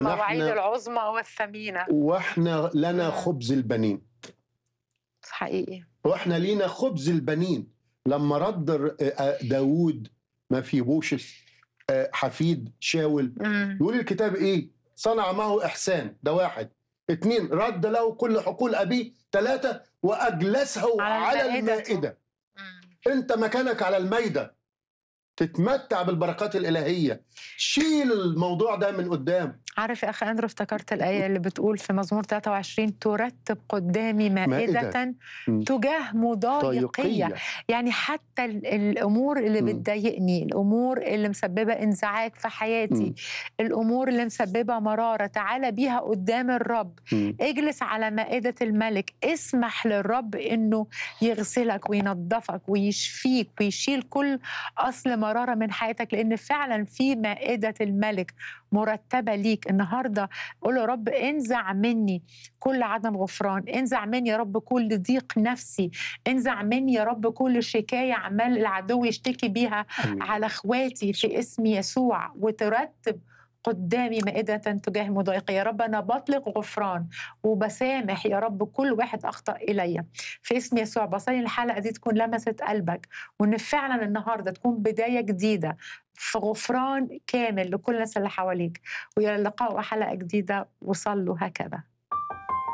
مواعيد نحن العظمى والثمينة واحنا لنا مم. خبز البنين حقيقي واحنا لينا خبز البنين لما رد ر- آه، داوود ما في بوشس آه، حفيد شاول مم. يقول الكتاب ايه صنع معه احسان ده واحد اتنين رد له كل حقول ابيه ثلاثة واجلسه على على المائدة. المائدة مم. انت مكانك على المائدة تتمتع بالبركات الإلهية شيل الموضوع ده من قدام عارف يا أخي أندرو افتكرت الآية اللي بتقول في مزمور 23 ترتب قدامي مائدة, مائدة. مم. تجاه مضايقية طيقية يعني حتى ال- الامور اللي مم. بتضايقني الامور اللي مسببه انزعاج في حياتي مم. الامور اللي مسببه مراره تعالى بيها قدام الرب مم. اجلس على مائده الملك اسمح للرب انه يغسلك وينظفك ويشفيك ويشيل كل اصل مراره من حياتك لان فعلا في مائده الملك مرتبه ليك النهارده قول يا رب انزع مني كل عدم غفران انزع مني يا رب كل ضيق نفسي انزع مني يا رب كل شكايه عمال العدو يشتكي بيها آمين. على اخواتي في اسم يسوع وترتب قدامي مائدة تجاه مضايقي يا رب أنا بطلق غفران وبسامح يا رب كل واحد أخطأ إلي في اسم يسوع بصلي الحلقة دي تكون لمست قلبك وإن فعلا النهاردة تكون بداية جديدة في غفران كامل لكل الناس اللي حواليك وإلى اللقاء وحلقة جديدة وصلوا هكذا